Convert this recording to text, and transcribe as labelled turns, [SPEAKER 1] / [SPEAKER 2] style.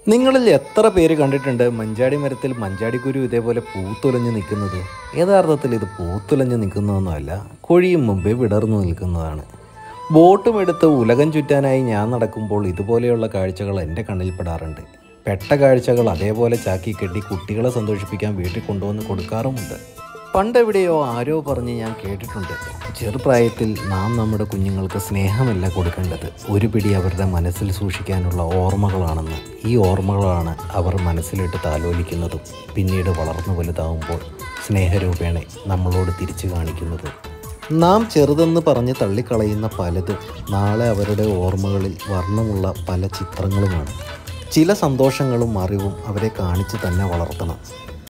[SPEAKER 1] നിങ്ങളിൽ എത്ര പേര് കണ്ടിട്ടുണ്ട് മഞ്ചാടി മരത്തിൽ മഞ്ചാടിക്കുരു ഇതേപോലെ പൂത്തുലഞ്ഞ് നിൽക്കുന്നത് യഥാർത്ഥത്തിൽ ഇത് പൂത്തുലഞ്ഞ് നിൽക്കുന്നതൊന്നുമല്ല കൊഴിയും മുമ്പേ വിടർന്നു നിൽക്കുന്നതാണ് ബോട്ടും എടുത്ത് ഉലകം ചുറ്റാനായി ഞാൻ നടക്കുമ്പോൾ ഇതുപോലെയുള്ള കാഴ്ചകൾ എൻ്റെ കണ്ണിൽ പെടാറുണ്ട് പെട്ട കാഴ്ചകൾ അതേപോലെ ചാക്കി കെട്ടി കുട്ടികളെ സന്തോഷിപ്പിക്കാൻ വീട്ടിൽ കൊണ്ടുവന്ന് കൊടുക്കാറുമുണ്ട് പണ്ടെവിടെയോ ആരോ പറഞ്ഞ് ഞാൻ കേട്ടിട്ടുണ്ട് ചെറുപ്രായത്തിൽ നാം നമ്മുടെ കുഞ്ഞുങ്ങൾക്ക് സ്നേഹമല്ല കൊടുക്കേണ്ടത് ഒരു പിടി അവരുടെ മനസ്സിൽ സൂക്ഷിക്കാനുള്ള ഓർമ്മകളാണെന്ന് ഈ ഓർമ്മകളാണ് അവർ മനസ്സിലിട്ട് താലോലിക്കുന്നതും പിന്നീട് വളർന്നു വലുതാവുമ്പോൾ സ്നേഹരൂപേണ നമ്മളോട് തിരിച്ചു കാണിക്കുന്നത് നാം ചെറുതെന്ന് പറഞ്ഞ് തള്ളിക്കളയുന്ന പലതും നാളെ അവരുടെ ഓർമ്മകളിൽ വർണ്ണമുള്ള പല ചിത്രങ്ങളുമാണ് ചില സന്തോഷങ്ങളും അറിവും അവരെ കാണിച്ചു തന്നെ വളർത്തണം